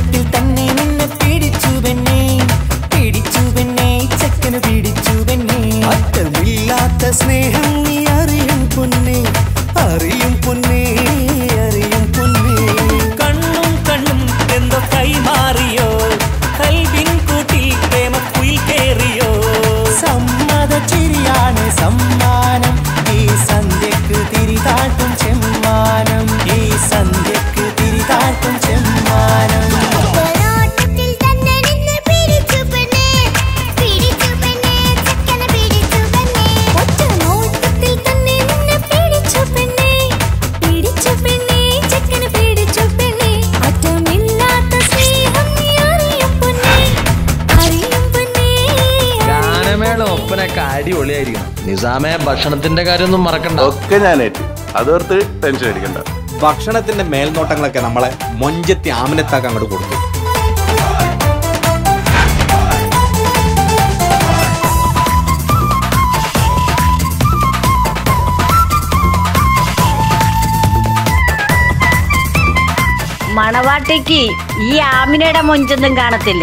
നോട്ടത്തിൽ തന്നെ നിന്നെ പിടിച്ചു പെണ്ണേ പിടിച്ചു പെണ്ണേ ചെക്കന് പിടിച്ചു പെണ്ണേ അറ്റമില്ലാത്ത സ്നേഹം നീ അറിയും പൊന്നേ അറിയും പൊന്നേ അറിയും പൊന്നേ കണ്ണും കണ്ണും എന്തോ കൈമാറിയോ കൽവിൻ കൂട്ടിൽ പ്രേമക്കുയിൽ കേറിയോ സമ്മത ചിരിയാണ് സമ്മാനം ഈ സന്ധ്യക്ക് തിരിതാട്ടും ചെമ്മാനം ഈ സന്ധ്യക്ക് തിരിതാട്ടും ചെമ്മാനം ഒരോട്ടത്തിൽ തന്നെ നിന്നെ പിടിച്ചു പെണ്ണേ പിടിച്ചു പെണ്ണേ ചെക്കനെ പിടിച്ചു പെണ്ണേ ഒറ്റ നോട്ടത്തിൽ തന്നെ നിന്നെ പിടിച്ചു പെണ്ണേ പിടിച്ചു പെണ്ണേ ചെക്കനെ പിടിച്ചു പെണ്ണേ അറ്റമില്ലാത്ത സ്നേഹം നീ അറിയും പൊന്നേ അറിയും പൊന്നേ ഗാനമേള ഒപ്പനൊക്കെ അടിപൊളിയായിരിക്കണം നിസാമെ ഭക്ഷണത്തിന്റെ കാര്യമൊന്നും മറക്കണ്ട ഒക്കെ ഞാനേറ്റ് അതോർത്ത് ടെൻഷൻ അടിക്കണ്ട ഭക്ഷണത്തിന്റെ മേൽനോട്ടങ്ങളൊക്കെ നമ്മളെ മൊഞ്ചത്തി ആമിനത്താക്ക് അങ്ങോട്ട് കൊടുത്തു മണവാട്ടിക്ക് ഈ ആമിനയുടെ മൊഞ്ചൊന്നും കാണത്തില്ല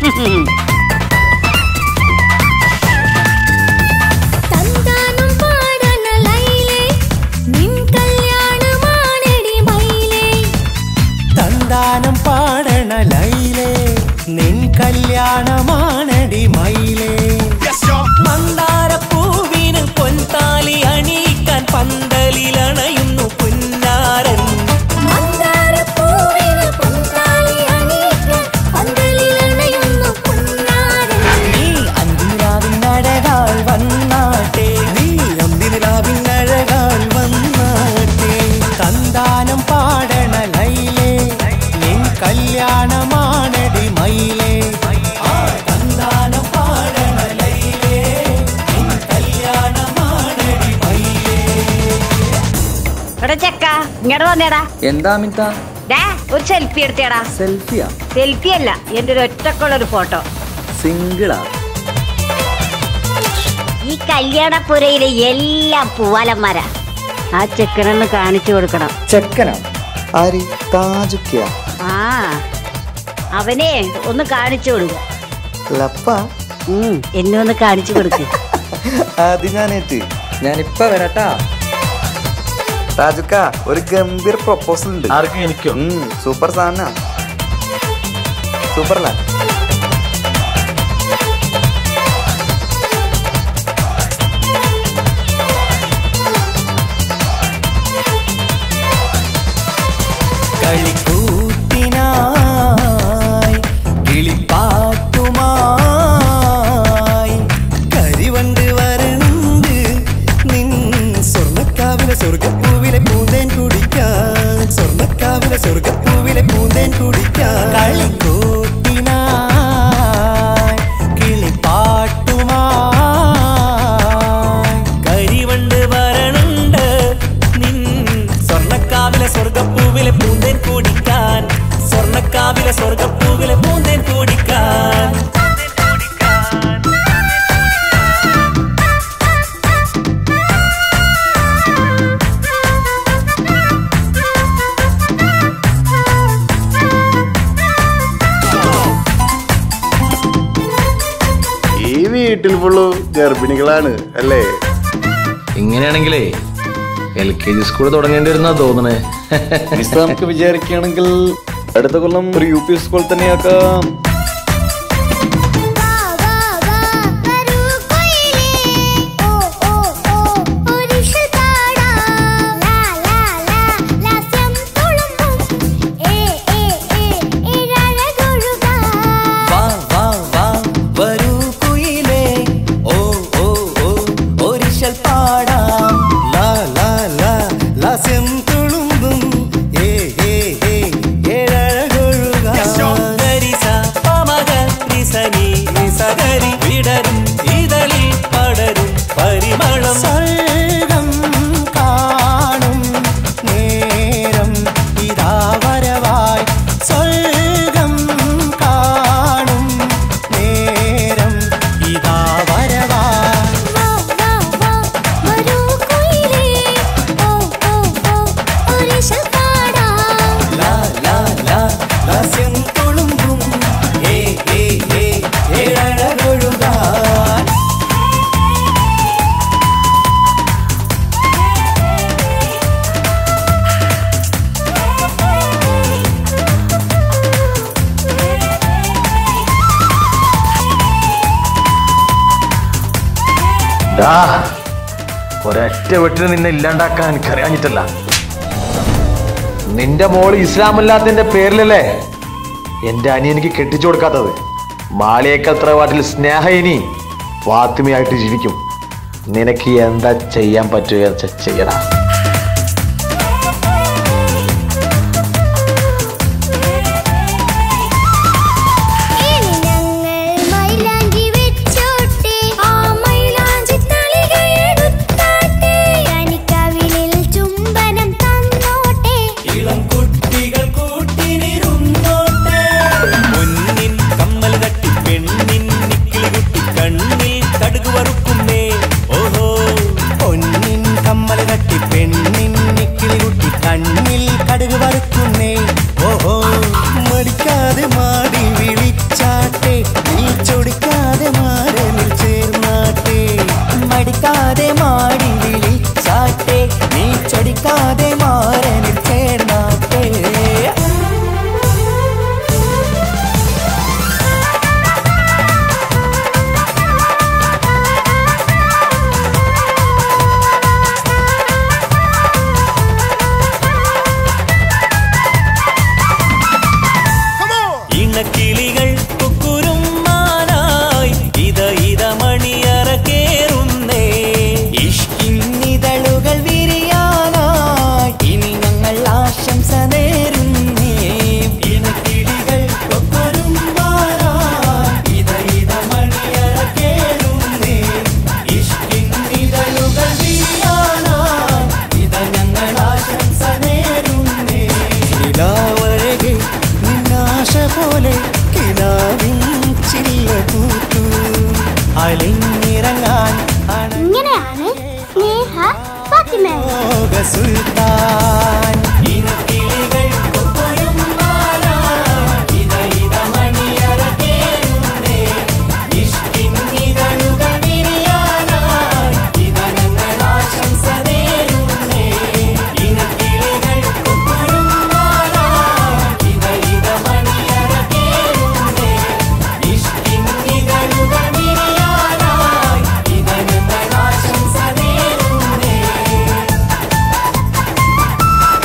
തന്താനം പാടണ ലൈലേ നിൻ കല്യാണമാണെടി മൈലേ തന്താനം പാടണ ലൈലേ നിൻ കല്യാണമാണടി മയിലേ മന്ദാരപ്പൂവിന് പൊൻതാലി അണിയിക്കാൻ പന്തലിലണയുന്നു പുന്നാരൻ മന്ദാരപ്പൂവിന് പൊൻതാലി അണിയിക്കാൻ പന്തലിലണയുന്നു പൊന്നാരൻ നീ അന്തിരാവിനഴകാൽ വന്നാട്ടെ നീ അന്തിരാവിനഴകാൽ വന്നാട്ടെ തന്താനം പാടണ ലൈലേ നിൻ കല്യാണമാണടി മയിലേ ആ തന്താനം പാടണ ലൈലേ നിൻ കല്യാണമാണടി മയിലേ എടാ ചെക്ക ഇങ്ങോട്ട് വന്നേടാ എന്താ അമിത ഡാ ഒരു സെൽഫി എടുത്തേടാ സെൽഫിയാ സെൽഫി അല്ല എന്റെ ഒരു ഒറ്റക്കുള്ള ഒരു ഫോട്ടോ സിംഗിളാ ഈ കല്യാണപ്പുരയിലെ എല്ലാം പൂവാലന്മാരാ ആ ചെക്കനൊന്ന് കാണിച്ചു കൊടുക്കണം ചെക്കനാ ആര് താജുക്കിയ ആ അവനെ ഒന്ന് കാണിച്ചു കൊടുക്ക ലപ്പ ഉം, എന്നെ ഒന്ന് കാണിച്ചു കൊടുക്ക് അത് ഞാനേറ്റ് ഞാനിപ്പ വരാട്ടാ താജുക്ക ഒരു ഗംഭീർ പ്രൊപ്പോസൽ ഉണ്ട് ആർക്കും എനിക്കോ ഉം, സൂപ്പർ സാധന സൂപ്പർലാ കളിക്കൂത്തിനായി കിളിപ്പാട്ടുമായി കരിവണ്ട് വരണുണ്ട് നിൻ സ്വർണ്ണക്കാവിലെ സ്വർഗപ്പൂവിലെ പൂന്തേൻ കുടിക്കാൻ സ്വർണ്ണക്കാവിലെ സ്വർഗപ്പൂവിലെ പൂന്തേൻ കുടിക്കാൻ കളിക്കൂത്തിനായി കിളിപ്പാട്ടുമായി കരിവണ്ട് വരണുണ്ട് നിൻ സ്വർണ്ണക്കാവിലെ സ്വർഗപ്പൂവിലെ പൂന്തേൻ കുടിക്കാൻ സ്വർണ്ണക്കാവിലെ സ്വർഗപ്പൂവിലെ പൂന്തേൻ കുടിക്കാൻ ഈ വീട്ടിൽ ഫുള്ളു ഗർഭിണികളാണ് അല്ലേ ഇങ്ങനെയാണെങ്കിലേ എൽ കെ ജി സ്കൂൾ തുടങ്ങേണ്ടി വരുന്നാ തോന്നണേ മിസ് നമുക്ക് വിചാരിക്കുകയാണെങ്കിൽ അടുത്ത കൊല്ലം ഒരു യു പി സ്കൂൾ തന്നെയാക്കാം വാ വാ വാ വരൂ കൊയിലേ ഓ ഓ ഓ ഒരിഷൽ പാടാം ലാ ലാ ലാ ലാസ്യം തുളുമ്പും ഏ ഏ ഏ ഇഴഴകൊഴുകാം വാ വാ വാ വരൂ കുയിലേ ഓ ഓ ഓ ഒരിശൽ പാടാം ലാ ലാ ലാ ലാസ്യം തുളുമ്പും ഏ ഏ ഏ ഏഴഴകൊഴുകാം ഗരിസ പമഗ നിസനി നിസകരി വിടരും ഇതളിൽ പടരും പരിമളം സ്വർഗം കാണും നേരം ഇതാ വരവായി സ്വർഗം കാണും നേരം ഇതാ വരവായി വാ വാ വാ വരൂ കൊയിലേ ഓ ഓ ഓ ഒരിഷൽ പാടാം ലാ ലാ ലാ ലാസ്യം തുളുമ്പും ഡാ, ഒരൊറ്റ വെട്ടിന് നിന്നെ ഇല്ലാണ്ടാക്കാൻ എനിക്കറിയാഞ്ഞിട്ടല്ല നിന്റെ മോള് ഇസ്ലാമല്ലാത്തതിന്റെ പേരിലല്ലേ എന്റെ അനിയനിക്ക് കെട്ടിച്ചു കൊടുക്കാത്തത് മാളിയേക്കൽ തറവാട്ടിൽ സ്നേഹയിനി ഫാത്തിമയായിട്ട് ജീവിക്കും നിനക്ക് എന്താ ചെയ്യാൻ പറ്റുക ചെയ്യടാ ഇനി ഞങ്ങൾ മൈലാഞ്ചി വെച്ചോട്ടെ ആ മൈലാഞ്ചി തളിക എടുത്താട്ടെ കനിക്കവിളിൽ ചുംബനം തന്നോട്ടെ ഇളം കുട്ടികൾ കൂട്ടിനിരുന്നോട്ടെ പൊന്നിൻ കമ്മൽ തട്ടി പെണ്ണിൻ നിക്കിളി കുട്ടി കണ്ണിൽ കടുക് വറുക്കുന്നേ ഓഹോ പൊന്നിൻ കമ്മൽ തട്ടി പെണ്ണിൻ നിക്കിളി കുട്ടി കണ്ണിൽ കടുക് വറുക്കുന്നേ ഓഹോ മടിക്കാതെ മാടി വിളിച്ചാട്ടെ നീ ചൊടിക്കാതെ മാറലിൽ ചേർന്നാട്ടെ മടിക്കാതെ മാടി വിളിച്ചാട്ടെ നീ ചൊടിക്കാതെ മാറലിൽ ചേർന്നാട്ടെ ഇണക്കിളികൾ കുക്കുരുമാനായി ഇത ഇത മണിയറ കേറുന്നേ ഇഷ്കിന്നിതളുകൾ വിരിയാനായി ഇനി ഞങ്ങൾ ആശംസ നേരുന്നേ ഇണക്കിളികൾ കൊക്കുരുമാനായി ഇത ഇത മണിയറ കേറുന്നേ ഇഷ്കിന്നിതളുകൾ വിരിയാനായി ഇത ഞങ്ങൾ ആശംസ നേരുന്നേ നിലാവഴകെ നിന്നാശ പോലെ കിനാവിൻ ചില്ല കൂത്തു അലിഞ്ഞിറങ്ങാൻ ഇങ്ങനെയാണ് സ്നേഹ ഫാത്തിമ അണോക സുൽത്താൻ ഇനക്കിളികൾ കൊക്കൊരും മാലാ, ഇത ഇത മണിയറ കേറുന്നേ. ഇഷ്കിന്നിതളുകൾ വിരിയാനായി ഇത ഞങ്ങൾ ആശംസ നേരുന്നേ. ഇനക്കിളികൾ കൊക്കൊരും മാലാ, ഇത ഇത മണിയറ കേറുന്നേ. ഇഷ്കിന്നിതളുകൾ വിരിയാനായി ഇത ഞങ്ങൾ ആശംസ നേരുന്നേ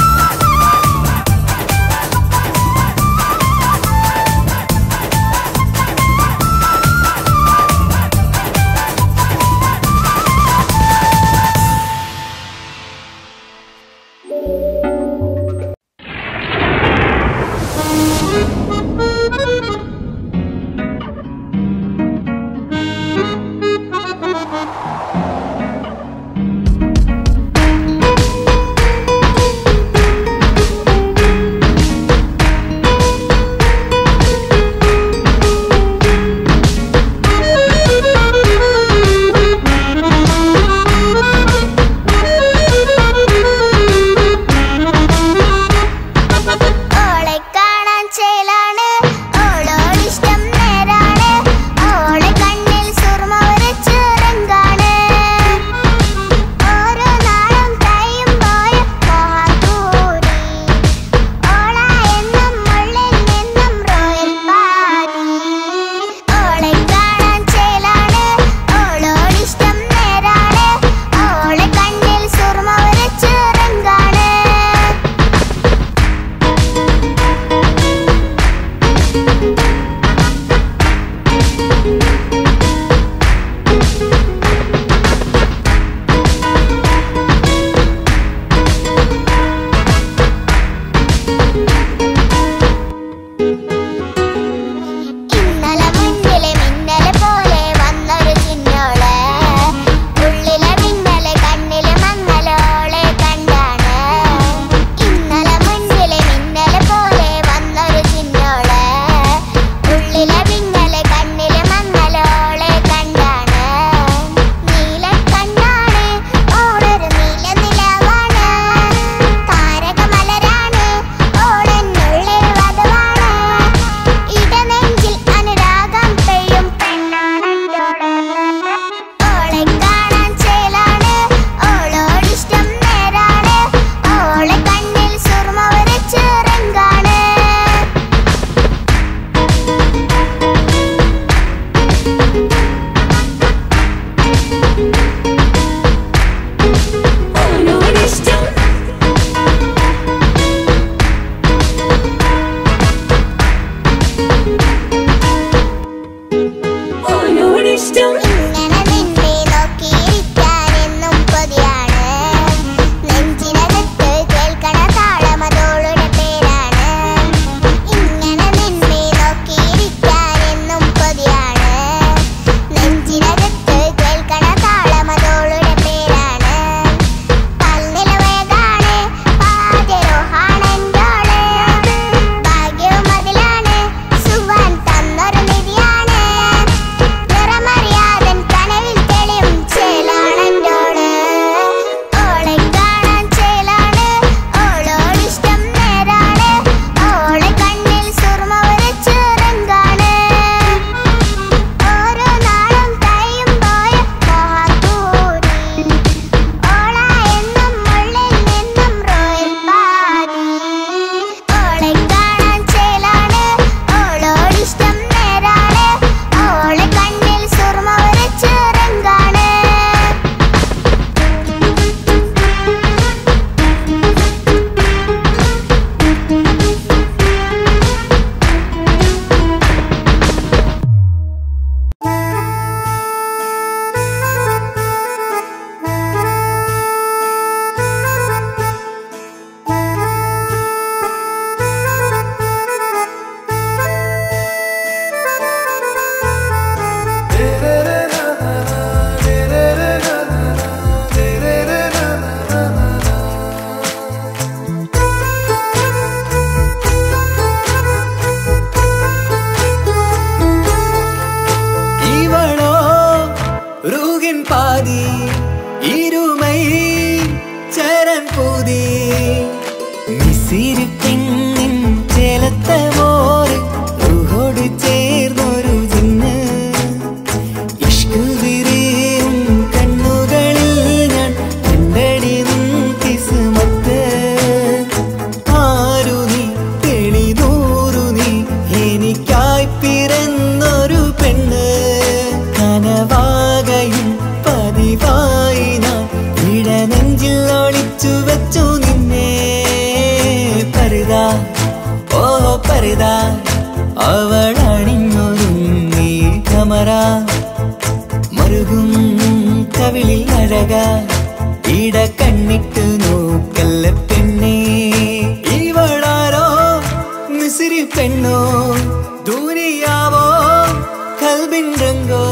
അഴക ഇട കണ്ണിട്ട് നോക്കല്ല പെണ്ണേ ഇവളാരോ മിസിരി പെണ്ണോ ദൂരിയാവോ കൽബിൻ രംഗോ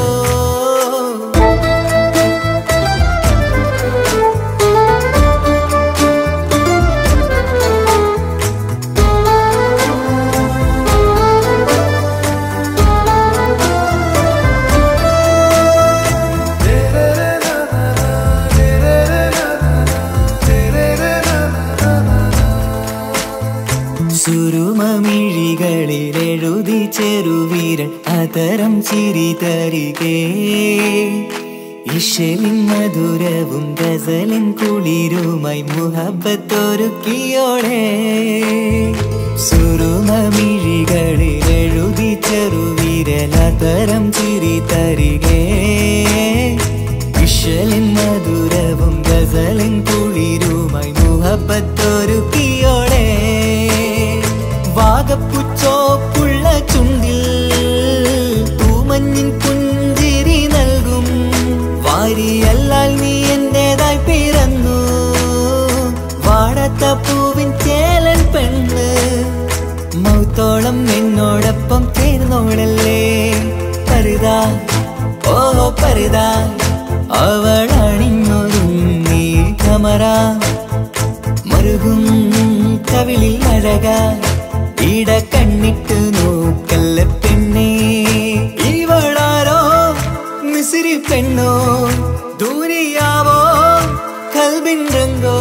സുരുമമിഴികളിൽ എഴുതി ചെറുവീരൻ അതരം ചിരി തരികേ ഇഷലിൻ മധുരവും ഗസലിൻ കുളിരുമായി മുഹബത്തൊരുക്കിയോടെ സുരുമമിഴികളിൽ എഴുതി ചെറുവീരൻ അതരം ചിരി തരികേ ഇഷലിൻ മധുരവും ഗസലിൻ കുളിരുമായി മുഹബത്തൊരുക്കിയോടെ വാഗപ്പുച്ചോപ്പുള്ള ചുണ്ടിൽ തൂമഞ്ഞിൻ പുഞ്ചിരി നൽകും വാരിയല്ലാൽ നീ എന്റേതായി പിറന്നു വാടത്ത പൂവിൻ ചേലൻ പെണ്ണ് മൗത്തോളം എന്നോടൊപ്പം ചേർന്നോളല്ലേ പരുതാ ഓ പരുതാ അവളണിഞ്ഞൊരുങ്ങി കമറ മറുകും കവിളിൽ അഴക ഇട കണ്ണിട്ട് നോക്കല്ല പെണ്ണേ ഇവളാരോ മിസിരി പെണ്ണോ ദൂരിയാവോ കൽബിൻ രംഗോ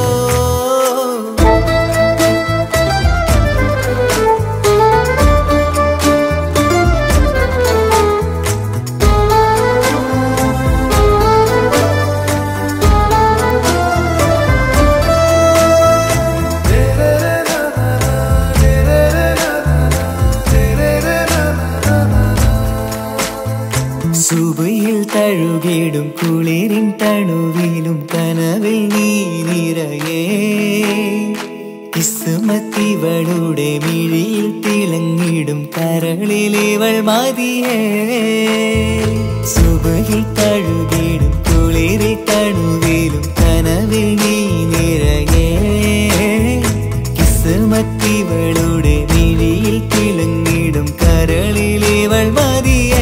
സുബയിൽ തഴുകിടും കുളിരിൻ തണുവിലും കനവിൽ നീ നിറയേ കിസ്മത്തിവളുടെ മിഴിയിൽ തിളങ്ങിടും കരളിലിവൾ മതിയേ സുബയിൽ തഴുകിടും കുളിരിൽ തണുവിലും കനവിൽ നീ നിറയേ കിസ്മത്തിവളുടെ മിഴിയിൽ തിളങ്ങിടും കരളിലിവൾ മതിയേ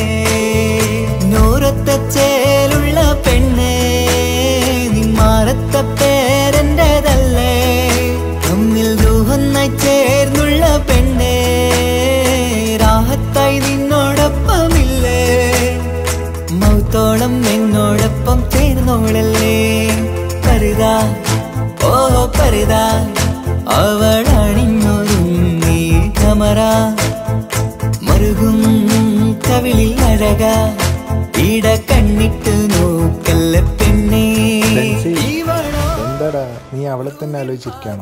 നൂറത്ത ചേലുള്ള പെണ്ണ് നിന്മാറത്ത പേരെൻ്റെതല്ലേ തമ്മിൽ രൂഹൊന്നായി ചേർന്നുള്ള പെണ്ണ് രാഹത്തായി നിന്നോടൊപ്പമില്ലേ മൗത്തോളം എന്നോടൊപ്പം ചേർന്നോളല്ലേ പരുതാ ഓ പരുതാ അവളണിഞ്ഞൊരുങ്ങി കമറ മറുകും കവിളിൽ അഴക ഇട കണ്ണിട്ട് നോക്കല്ല പെണ്ണേ ബെൻസി, ഇവളോ എന്താടാ നീ അവളെ തന്നെ ആലോചിച്ചിരിക്കാണോ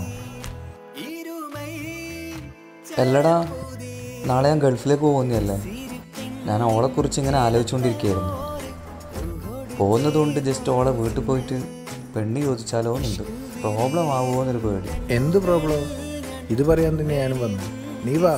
അല്ലടാ നാളെ ഞാൻ ഗൾഫിലേക്ക് പോകുന്നതല്ലേ ഞാൻ ഓളെ കുറിച്ച് ഇങ്ങനെ ആലോചിച്ചുകൊണ്ടിരിക്കുകയായിരുന്നു പോകുന്നതുകൊണ്ട് ജസ്റ്റ് ഓളെ വീട്ടിൽ പോയിട്ട് പെണ്ണ് ചോദിച്ചാലോ എന്നുണ്ട് പ്രോബ്ലം ആവുമോ എന്നൊരു പേടി എന്ത് പ്രോബ്ലം ഇത് പറയാൻ തന്നെ ഞാനും വന്നു നീ വാ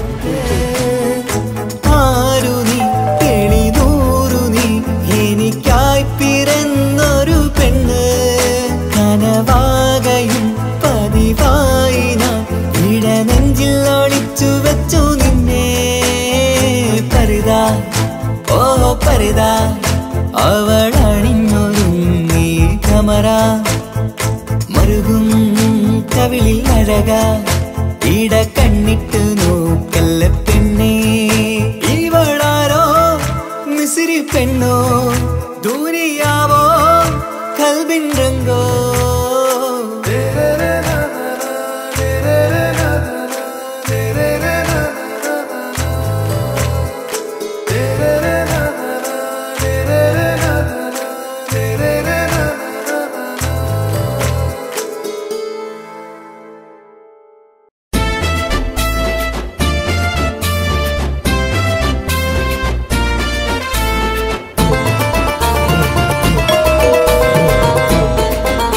ആരു നീ എളിനൂറു നീ എനിക്കായി പിറന്നൊരു പെണ്ണ് കനവാകയും പതിവായി ഞാൻ ഇടനെഞ്ചിൽ ഒളിച്ചു വെച്ചു നിന്നെ പരുതാ ഓ പരുതാ അവളണിഞ്ഞൊരുങ്ങി കമറ മറുകും കവിളിൽ അഴക ഇട കണ്ണിട്ട് നോക്കല്ല പെണ്ണേ ഇവളാരോ മിസിരി പെണ്ണോ ദൂരിയാവോ കൽബിൻ രംഗോ ും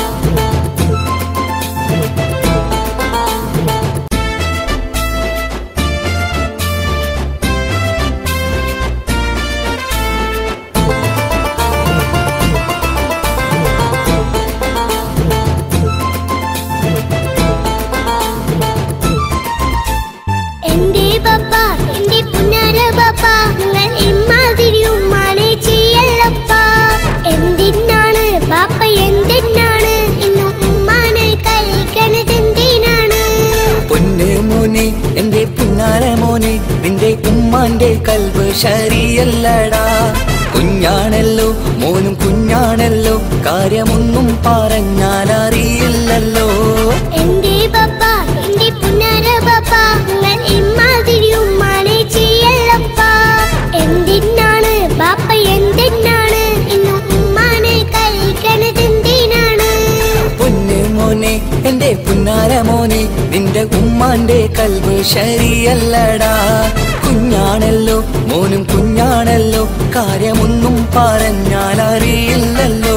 ഉമ്മാന്റെ കൽവ് ശരിയല്ലടാ കുഞ്ഞാണല്ലോ മോനും കുഞ്ഞാണല്ലോ കാര്യമൊന്നും പറഞ്ഞാൽ അറിയില്ലല്ലോ എന്റെ പപ്പ എന്റെ പുന്നാര പപ്പ നിങ്ങൾ ഇമ്മാതിരി ഉമ്മാനെ ചെയ്യല്ലപ്പ എന്തിനാണ് ബാപ്പ എന്തിനാണ് ഇന്നും ഉമ്മാനെ കഴിക്കണത് എന്തിനാണ് പൊന്നു മോനെ എന്റെ പുന്നാര മോനെ നിന്റെ ഉമ്മാന്റെ കൽവ് ശരിയല്ലടാ കുഞ്ഞാണല്ലോ മോനും കുഞ്ഞാണല്ലോ കാര്യമൊന്നും പറഞ്ഞാൽ അറിയില്ലല്ലോ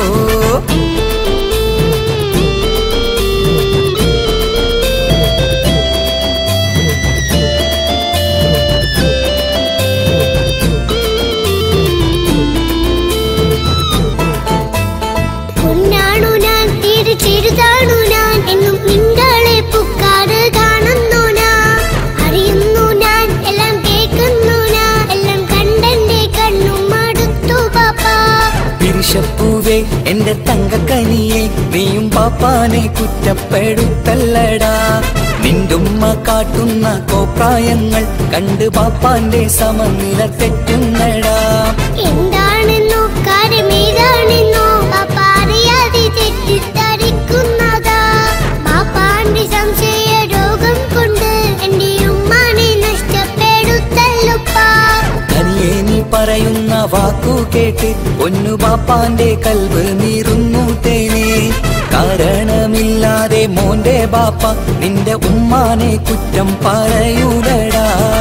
പൊന്നാണു ഞാൻ തീരെ ചെറുതാണു ഞാൻ എന്നും നിങ്ങളെ പുക്കാറ് കാണുന്നു ഞാൻ അറിയുന്നു ഞാൻ എല്ലാം കേൾക്കുന്നു ഞാൻ എല്ലാം കണ്ടെന്റെ കണ്ണും മടുത്തു പാപ്പ പിരിശപ്പൂവേ എന്റെ തങ്കക്കനിയെ നീയും പാപ്പാനെ കുറ്റപ്പെടുത്തല്ലടാ നിന്റുമ്മ കാട്ടുന്ന കോപ്രായങ്ങൾ കണ്ട് പാപ്പാന്റെ സമനില തെറ്റുന്നടാ എന്താണെന്നോ കാര്യമേതാണെന്നോ പാപ്പ അറിയാതെ തെറ്റിദ്ധരിക്കുന്നതാ പാപ്പാന്റെ സംശയ രോഗം കൊണ്ട് എന്റെ ഉമ്മാനെ നഷ്ടപ്പെടുത്തല്ലുപ്പാ കനിയെ നീ പറയുന്ന വാക്കു കേട്ട് ഒന്നു പാപ്പാന്റെ കൽവ് നീറുന്നു തേനെ കാരണമില്ലാതെ മോന്റെ ബാപ്പ നിന്റെ ഉമ്മാനെ കുറ്റം പറയൂലടാ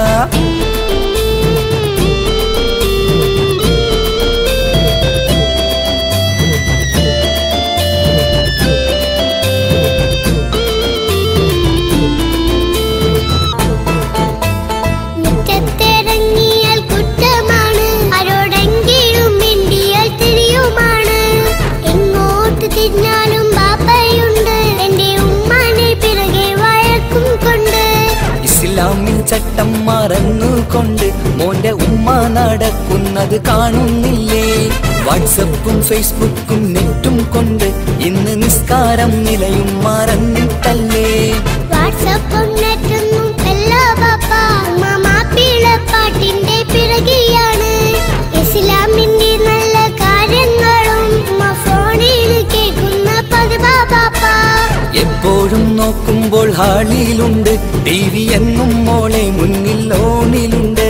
മുറ്റത്തിറങ്ങിയാൽ കുറ്റമാണ് ആരോടെങ്കിലും മിണ്ടിയാൽ തിരിയുമാണ് എങ്ങോട്ട് തിരിഞ്ഞാലും ബാപ്പയുണ്ട് എന്റെ ഉമ്മാനെ പിറകെ വഴക്കും കൊണ്ട് ഇസ്ലാമിൽ ചട്ടം മറന്നുകൊണ്ട് മോന്റെ ഉമ്മ നടക്കുന്നത് കാണുന്നില്ലേ വാട്സപ്പും ഫേസ്ബുക്കും നെറ്റും കൊണ്ട് ഇന്ന് നിസ്കാരം നിലയും മറന്നിട്ടല്ലേ വാട്സപ്പും നെറ്റൊന്നും അല്ല ബാപ്പ ഉമ്മ മാപ്പിളപ്പാട്ടിന്റെ പിറകെയാണ് ഇസ്ലാമിന്റെ നല്ല കാര്യങ്ങളും ഉമ്മ ഫോണിൽ കേൾക്കുന്ന പതിവാ ബാപ്പ എപ്പോഴും നോക്കുമ്പോൾ ഹാളിയിലുണ്ട് ടി വി എന്നും മോളെ മുന്നിൽ ഓണിലുണ്ട്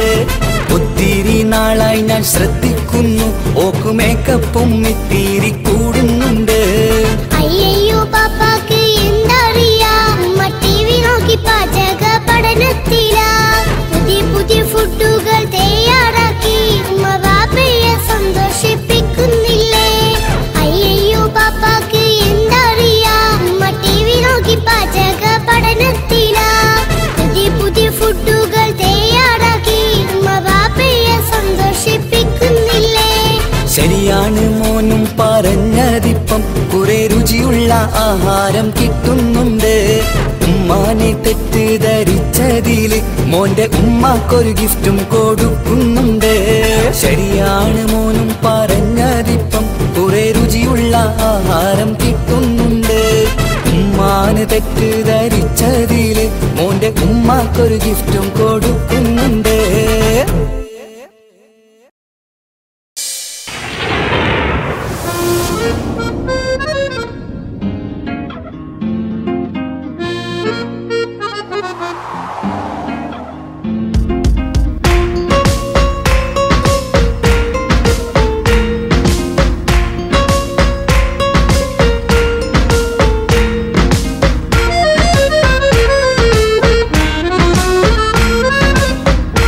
ഒത്തിരി നാളായി ഞാൻ ശ്രദ്ധിക്കുന്നു ഓക്ക് മേക്കപ്പും ഇത്തിരി കൂടുന്നുണ്ട് അയ്യയ്യോ പാപ്പാക്ക് എന്തറിയാ ഉമ്മ ടി വി നോക്കി പാചക പഠനത്തിലാ പുതിയ പുതിയ ഫുഡുകൾ തയ്യാറാക്കി ഉമ്മ ബാബയെ സന്തോഷിപ്പിക്കുന്നില്ലേ അയ്യയ്യോ പാപ്പാക്ക് എന്തറിയാ ഉമ്മ ടി വി നോക്കി പാചക പഠനത്തിലാ പുതിയ പുതിയ ഫുഡുകൾ തയ്യാറാക്കി ഉമ്മ ബാബയെ സന്തോഷിപ്പിക്കുന്നില്ലേ ശരിയാണ് മോനും പറഞ്ഞതിപ്പം കുറെ രുചിയുള്ള ആഹാരം കിട്ടുന്നുണ്ട് ഉമ്മാനെ തെറ്റിദ്ധരിച്ചതില് മോന്റെ ഉമ്മാക്കൊരു ഗിഫ്റ്റും കൊടുക്കുന്നുണ്ട് ശരിയാണ് മോനും പറഞ്ഞതിപ്പം കുറെ രുചിയുള്ള ആഹാരം കിട്ടുന്നുണ്ട് ഉമ്മാന് തെറ്റിദ്ധരിച്ചതില് മോന്റെ ഉമ്മാക്കൊരു ഗിഫ്റ്റും കൊടുക്കുന്നുണ്ട് Thank you.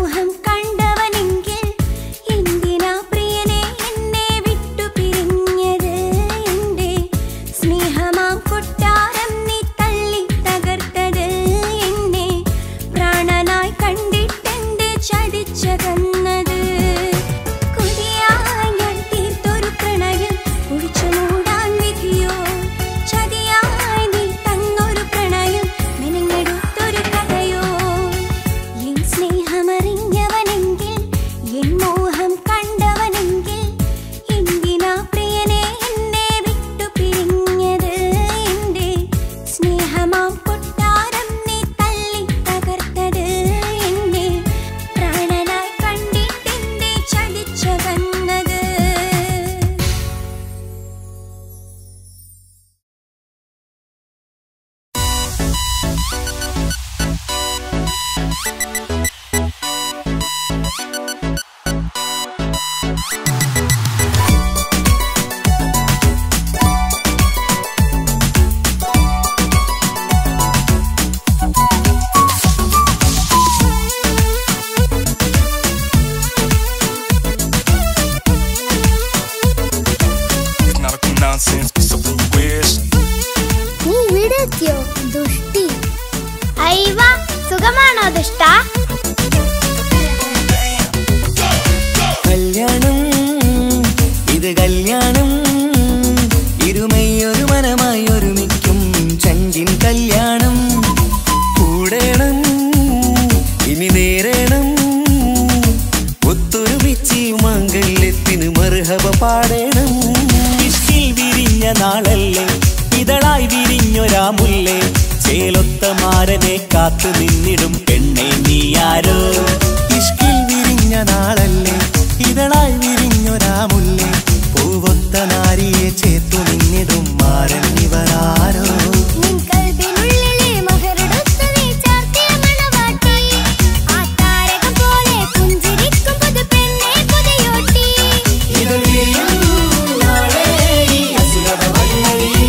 മോഹം കണ്ടവനെങ്കിൽ എന്തിനാ പ്രിയനെ എന്നെ വിട്ടു പിരിഞ്ഞത് എന്റെ സ്നേഹമാം കൊട്ടാരം നീ തള്ളി തകർത്തത് എന്നെ പ്രാണനായി കണ്ടിട്ടെന്റെ ചതിച്ചകന്നത് കൊതിയായി ഞാൻ തീർത്തൊരു പ്രണയം കുഴിച്ചു മൂടാൻ വിധിയോ ചതിയായി നീ തന്നൊരു പ്രണയം മെനഞ്ഞെടുത്തൊരു കഥയോ എൻ സ്നേഹമറിഞ്ഞവനെങ്കിൽ എൻ മോഹം കണ്ടവനെങ്കിൽ എന്തിനാ പ്രിയനെ എന്നെ വിട്ടു പിരിഞ്ഞത് എന്റെ സ്നേഹമാം കൊട്ടാരം നീ തള്ളി തകർത്തത് എന്നെ പ്രാണനായി കണ്ടിട്ടെന്റെ ചതിച്ചകന്നത് It's not a nonsense, be something you wish. നീ ഇവിടെ എത്തിയോ ദുഷ്ടി അയ്യവ സുഖമാണോ ദുഷ്ട കല്യാണം ഇത് കല്യാണം ഇരുമയൊരു മനമായി ഒരുമിക്കും ചങ്കിൻ കല്യാണം കൂടേണം ഇനി നേരേണം ഒത്തൊരുമിച്ച് മംഗല്യത്തിന് മറുഹബ പാടേണം ഇഷ്കിൽ വിരിഞ്ഞ നാളല്ലേ ഇതളായി വിരിഞ്ഞൊരാ മുല്ലേ ചേലൊത്ത മാരനെ കാത്തു നിന്നിടും പെണ്ണെ നീയാരോ ഇഷ്കിൽ വിരിഞ്ഞ നാളല്ലേ ഇതളായി വിരിഞ്ഞൊരാ മുല്ലേ പൂവൊത്ത നാരിയെ ചേർത്തു നിന്നിടും മാരൻ ഇവരാരോ നിൻ കൽബിനുള്ളിലെ മഹറുടൊത്തു നീ ചാർത്തിയ മണവാട്ടി ആ താരകം പോലെ പുഞ്ചിരിക്കും പുതു പെണ്ണെ പുതയോട്ടി ഇതൾ വിരിയുന്നു നാളെ ഈ അസുലഭ വഴികളിൽ.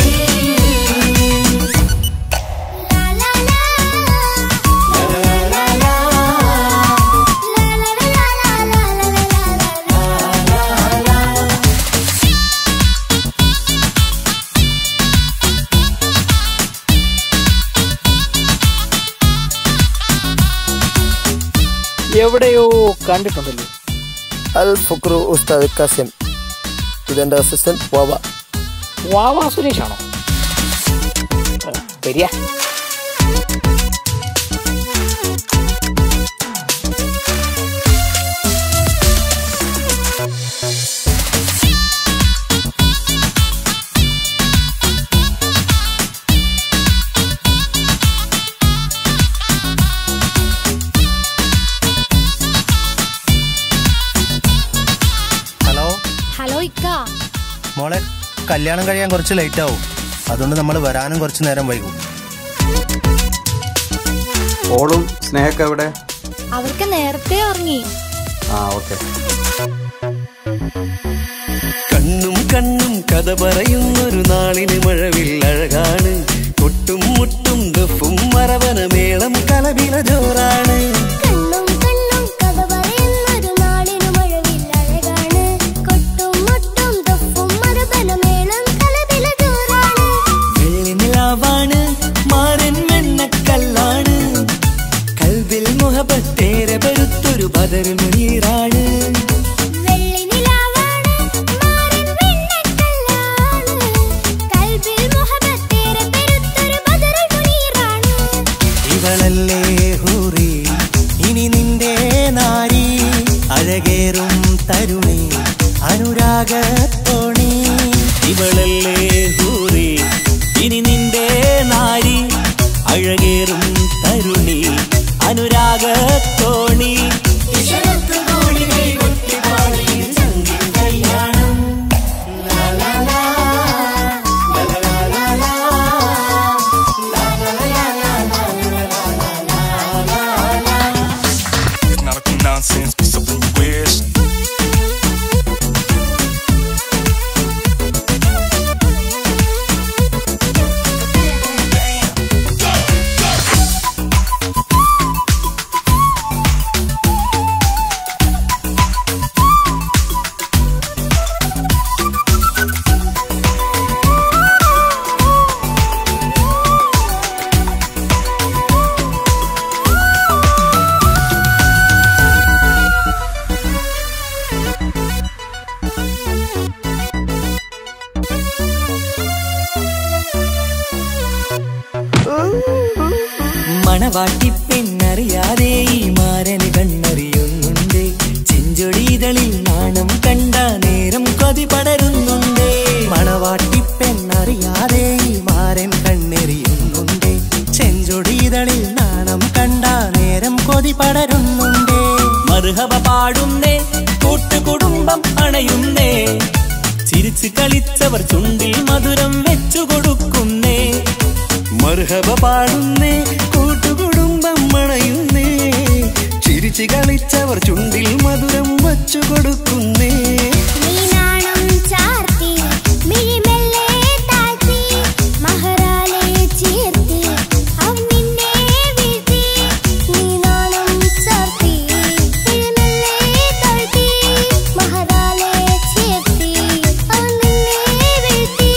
എവിടെയോ കണ്ടിട്ടുണ്ടല്ലോ അൽ ഫുക്രു ഉസ്താദ് കസിം ഇതെന്റെ അസിസ്റ്റന്റ് വാവ വാവാ സുരേഷാണോ വരിക ഹലോ ഹലോ ഇക്ക മോളെ കല്യാണം കഴിയാൻ കുറച്ച് ലേറ്റ് ആവും അതുകൊണ്ട് നമ്മൾ വരാനും കുറച്ച് നേരം വൈകും ഓളും സ്നേഹക്ക് എവിടെ അവർക്ക് നേരത്തെ ഉറങ്ങി ആ ഓക്കെ കണ്ണും കണ്ണും കഥ പറയുന്നൊരു നാളിന് മഴവിൽ അഴകാണ് കൊട്ടും മുട്ടും ദഫും മറവന മേളം കലവില ജോറാണ് കണ്ണും കണ്ണും കഥ പറയുന്നൊരു നാളിനു മഴവിൽ അഴകാണ് കൊട്ടും മുട്ടും ദഫും മറുപനമേളം കലപില ജോറാണ് വെള്ളിനിലാവാണ് മാരൻ വെണ്ണക്കല്ലാണ് കൽവിൽ മുഹബത്തേരെ പെരുത്തൊരു ബദർ മുനീറാണ് വെള്ളി നിലാവാണ് മാറിൻ വെണ്ണക്കല്ലാണ് കൽബിൽ മുഹബത്തേറെ പെരുത്തൊരു ബദറുൽ മുനീറാണ് ഇവളല്ലേ ഹൂറി ഇനി നിന്റെ നാരി അഴകേറും തരുണി അനുരാഗത്തോണി ഇവളല്ലേ ഹൂറി ഇനി നിന്റെ നാരി അഴകേറും തരുണി അനുരാഗത്തോണി ഇശരത്ത് കോണികൾ മണവാട്ടി പെണ്ണറിയാതെ ഈ മാരന് കണ്ണറിയുന്നുണ്ട് ചെഞ്ചൊടിതളിൽ നാണം കണ്ട നേരം കൊതി പടരുന്നുണ്ട് മണവാട്ടി പെണ്ണറിയാതെ ഈ മാരൻ കണ്ണെറിയുന്നുണ്ട് ചെഞ്ചൊടിതളിൽ നാണം കണ്ട നേരം കൊതി പടരുന്നുണ്ട് മറുഹവ പാടുന്നേ കൂട്ടുകുടുംബം അണയുന്നേ ചിരിച്ചു കളിച്ചവർ ചുണ്ടിൽ മധുരം വെച്ചു കൊടുക്കുന്നേ മർഹബ പാടുന്നേ കൂട്ടുകുടുംബം മണയുന്നേ ചിരിച്ചു കളിച്ചവർ ചുണ്ടിൽ മധുരം വച്ചു കൊടുക്കുന്നേ നീനാണം ചാർത്തി മിഴിമെല്ലെ താഴ്ത്തി മഹറാലെ ചേർത്തി അവൻ നിന്നെ വീഴ്ത്തി നീനാണം ചാർത്തി മിഴിമെല്ലെ താഴ്ത്തി മഹറാലെ ചേർത്തി അവൻ നിന്നെ വീഴ്ത്തി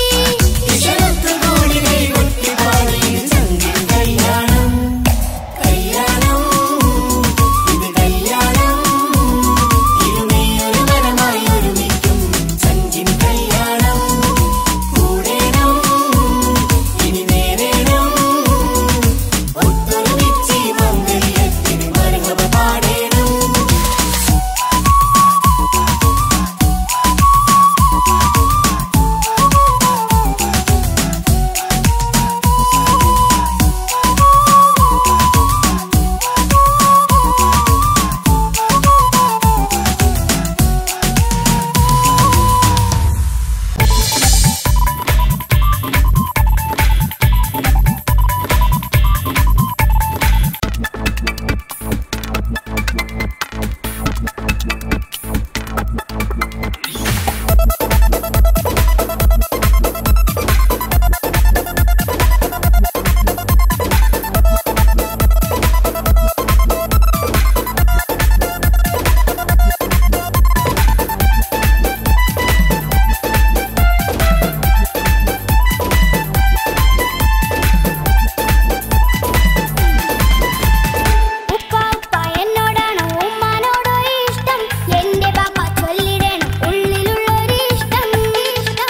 ഉപ്പ ഉപ്പ എന്നോടാണോ ഉമ്മാനോടോ ഇഷ്ടം എന്റെ പാപ്പ ചൊല്ലിടണം ഉള്ളിലുള്ളൊരു ഇഷ്ടം ഇഷ്ടം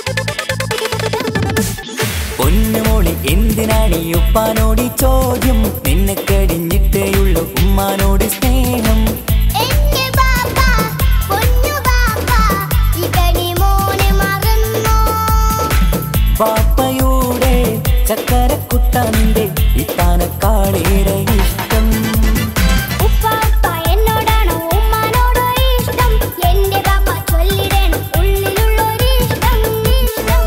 പൊന്നുമോളി എന്തിനാണ് ഈ ഉപ്പാനോട് ഈ ചോദ്യം നിന്നെ കടിഞ്ഞിട്ടേയുള്ളൂ ഉമ്മാനോട് സ്നേഹം എന്റെ പാപ്പ പൊന്നു പാപ്പ ഇതടി മോനെ മറന്നോ പാപ്പയുടെ ചക്കരക്കുട്ടന്റെ ഇത്താനക്കാളേറെ ഇഷ്ടം ഉപ്പ ഉപ്പ എന്നോടാണോ ഉമ്മാനോടോ ഇഷ്ടം എന്റെ പാപ്പ ചൊല്ലിടണം ഉള്ളിലുള്ളൊരു ഇഷ്ടം ഇഷ്ടം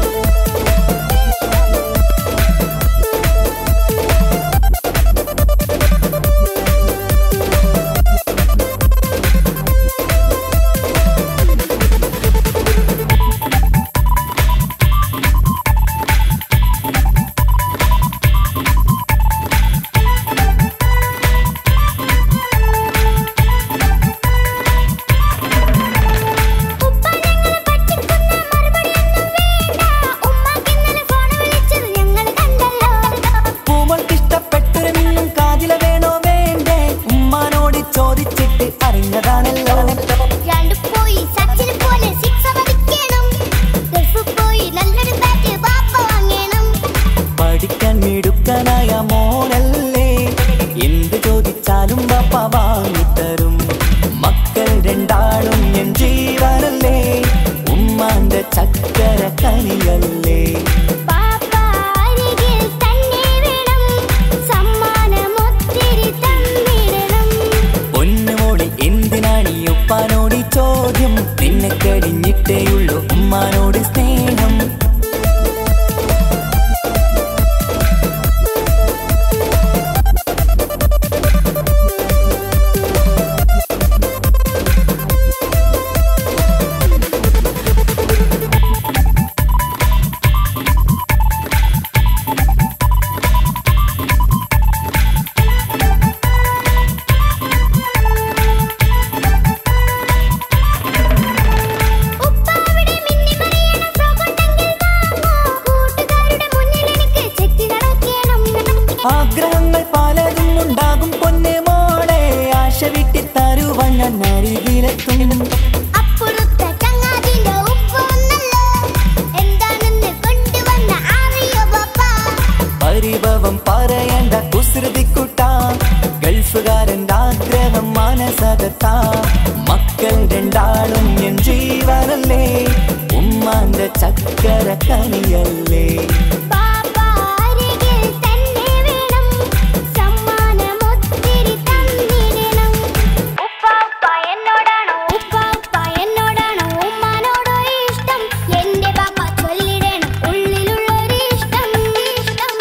ഉപ്പ ഞങ്ങളെ പറ്റിക്കുന്ന മറുപടിയൊന്നും വേണ്ട ഉമ്മാക്ക് ഇന്നലെ ഫോൺ വിളിച്ചത് ഞങ്ങൾ കണ്ടല്ലോ പൂമൾക്ക് ഇഷ്ടപ്പെട്ടൊരു മിന്നും കാതില വേണോ വേണ്ടേ ഉമ്മാനോട് ചോദിച്ചിട്ട് അറിഞ്ഞതാണല്ലോ രണ്ട് പോയി സച്ചിന് പോലെ സിക്സ് അടിക്കണം ഗൾഫ് പോയി നല്ലൊരു ബാറ്റ് പാപ്പ വാങ്ങണം പഠിക്കാൻ മിടുക്കനായ മോനല്ലേ എന്ത് ചോദിച്ചാലും പപ്പ വാങ്ങിത്തരും മക്കൾ രണ്ടാളും എൻ ജീവനല്ലേ ഉമ്മാന്റെ ചക്കര കനിയല്ലേ പാപ്പ അരികിൽ തന്നെ വേണം സമ്മാനം ഒത്തിരി തന്നിടണം പൊന്നുമോളി എന്തിനാണ് ഈ ഉപ്പാനോട് ഈ ചോദ്യം നിന്നെ കഴിഞ്ഞിട്ടേയുള്ളൂ ഉമ്മാനോട് സ്നേഹം ഉപ്പ അവിടെ മിന്നി മറിയണ ഫ്രോക്ക് ഉണ്ടെങ്കിൽ വാങ്ങോ കൂട്ടുകാരുടെ മുന്നിൽ എനിക്ക് ചെത്തി നടക്കണം ആഗ്രഹങ്ങൾ പലതും ഉണ്ടാകും പൊന്നെ മോളെ ആശ വിട്ടി തരുവാൻ ഞാൻ അരികിലെത്തും അപ്പുറത്തെ ചങ്ങാതിന്റെ ഉപ്പ വന്നല്ലോ എന്താണെന്ന് കൊണ്ടുവന്ന അറിയോ പാപ്പ പരിഭവം പറയേണ്ട കുസ കുസൃതിക്കുട്ട ഗൾഫുകാരൻ്റെ ആഗ്രഹം മാനസകത്ത മക്കൾ രണ്ടാളും എൻ ജീവനല്ലേ ഉമ്മാന്റെ ചക്കര കനിയല്ലേ അരികിൽ തന്നെ വേണം സമ്മാനമൊത്തിരി തന്നിടണം ഉപ്പാപ്പ എന്നോടാണോ ഉപ്പാപ്പ എന്നോടാണോ ഉമ്മാനോടോ ഇഷ്ടം എന്റെ പാപ്പ ചൊല്ലിടണം ഉള്ളിലുള്ളൊരു ഇഷ്ടം ഇഷ്ടം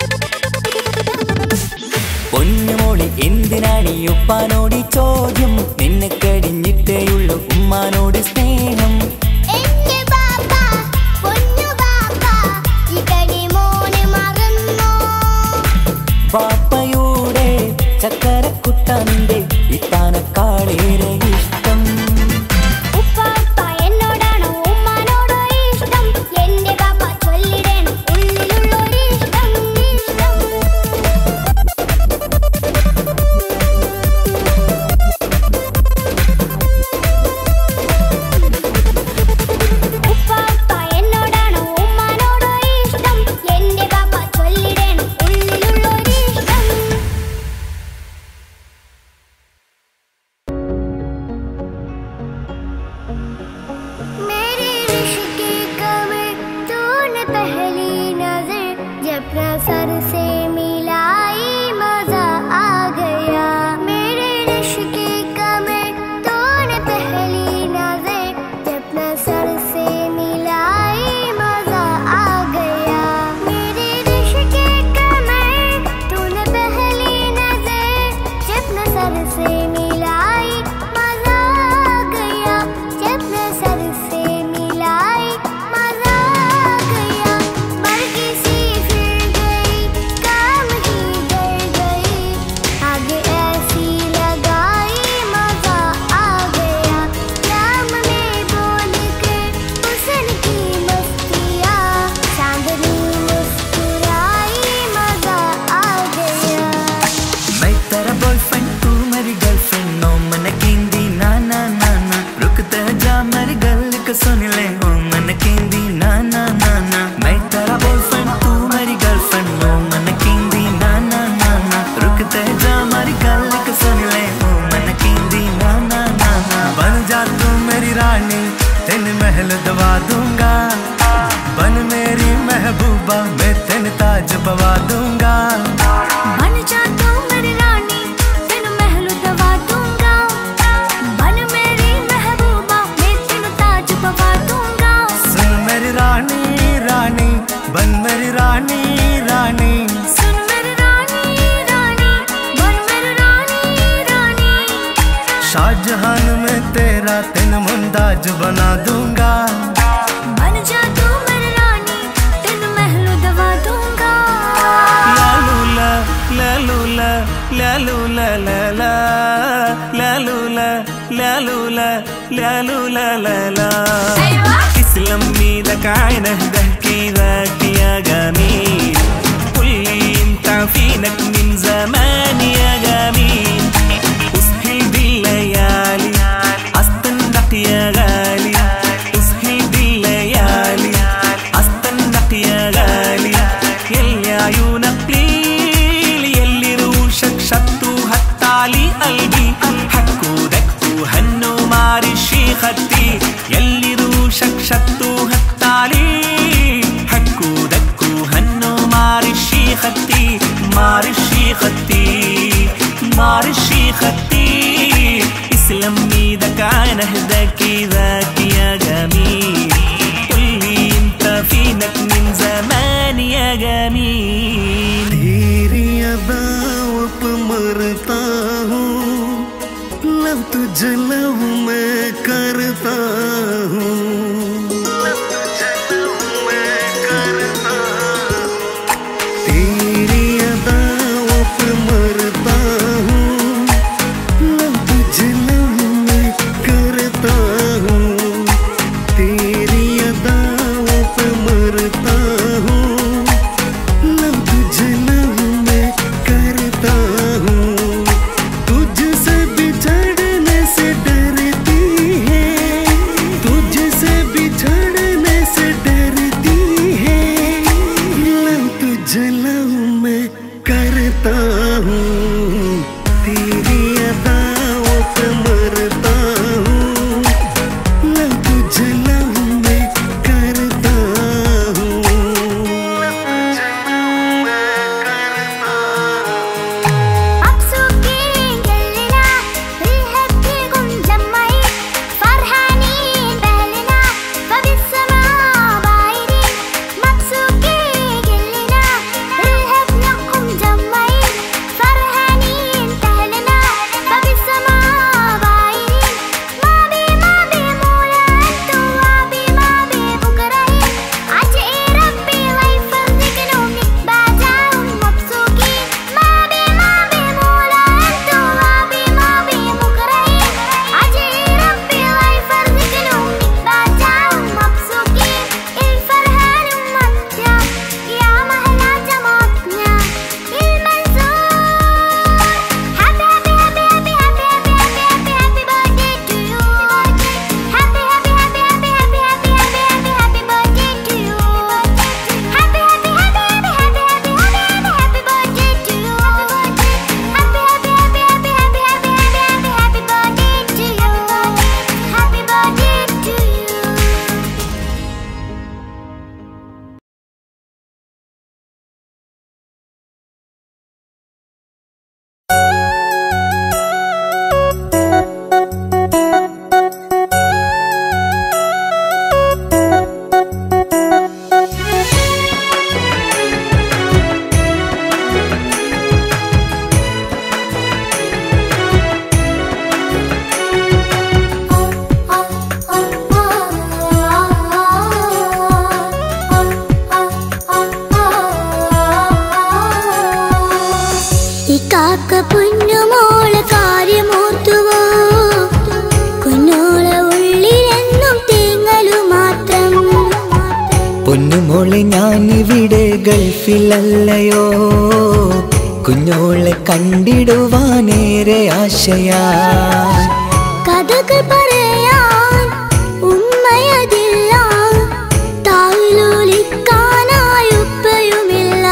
പൊന്നുമോളി എന്തിനാണ് ഈ ഉപ്പാനോട് ഈ ചോദ്യം നിന്നെ കഴിഞ്ഞിട്ടേയുള്ളൂ ഉമ്മാനോട് സ്നേഹം എന്റെ പാപ്പ പൊന്നു പാപ്പ ഇതടി മോനെ മറന്നോ പാപ്പയുടെ ചക്കരക്കുട്ട നിന്റെ ഇത്താനക്കാളേറെ ഇഷ്ടം ഉപ്പാപ്പ എന്നോടാണോ ഉമ്മാനോടോ ഇഷ്ടം എന്റെ പാപ്പ ചൊല്ലിടണം ഉള്ളിലുള്ളൊരു ഇഷ്ടം ഇഷ്ടം ഉപ്പാപ്പ എന്നോടാണോ ഉമ്മാനോടോ ഇഷ്ടം എന്റെ പാപ്പ ചൊല്ലിടണം ഉള്ളിലുള്ളൊരു ഇഷ്ടം मेरी ऋषि की कमर तूने पहली नजर जब ना सर से मिलाई मजा आ गया मेरे ऋषि की कमर तूने पहली नजर जब ना सर से मिलाई मजा आ गया मेरे ऋषि की कमर तूने पहली नजर जब ना सर से मिलाई मजा आ गया जब न सर से मिलाई मजा आ गया बल्कि सी फिर गई काम ही डर गई आगे ऐसी लगाई मजा आ गया राम में बोल कर हुसन की मस्तियाँ चांदनी मुस्कुराई मजा आ गया मैं तेरा बॉयफ्रेंड तू मेरी गर्लफ्रेंड नो मन केंदी ना ना ना ना रुकते जा मेरी गल को सुन ले ओ मन केंदी ना ना ना ना मैं तेरा बॉयफ्रेंड तू मेरी गर्लफ्रेंड नो मन केंदी ना ना ना ना रुकते जा मेरी गल को सुन ले ओ मन केंदी ना ना ना ना बन जा तू मेरी रानी तेन महल दवा दूंगा बन मेरी महबूबा मैं तेन ताज पवा दूंगा बन जा तू मेरी रानी तेनु महल दवा दूंगा बन मेरी महबूबा मैं तेनु ताज पवा दूंगा सुन मेरी रानी रानी बन मेरी रानी रानी सुन मेरी रानी रानी बन मेरी रानी रानी शाहजहान में तेरा तेन मुमताज बना दूंगा बन जा तू मेरी रानी तेनु महल दवा दूंगा लालूला लालूला लालूला लाला లాలులా లాలులా లాలులా లాలా اسلم ميدك عينه ضحكي ذاك يا جميل قل لي انت فينك من زمان يا جميل اسهل بالليالي استنقط يا غالي اسهل بالليالي استنقط يا غالي يلي عيونك ليل يلي روشك شطوا هتالي قلبي حكوا دكوا هنوا معرشي خدي يلي روشك شطوا هتالي حكوا دكوا هنوا معرشي خدي معرشي خدي معرشي خدي اسلم ايدك عن اهداك ذاك يا جميل قل لي انت فينك من زمان يا جميل तेरी अदाओं पे मरता हूँ लव तुझे लव मैं करता हूँ तेरी अदाओं पे मरता हूँ लव तुझे लव मैं करता हूँ तेरी अदाओं पे मरता हूँ लव तुझे लव मैं करता हूँ तुझसे बिछड़ने से डरती है तुझसे പൊന്നുമോളെ ഞാനിവിടെ ഗൾഫിലല്ലയോ കുഞ്ഞോളെ കണ്ടിടുവാനേറെ ആശയാ കഥകൾ പറയാൻ ഉമ്മയതില്ല താലോലിക്കാനായി ഉപ്പയുമില്ല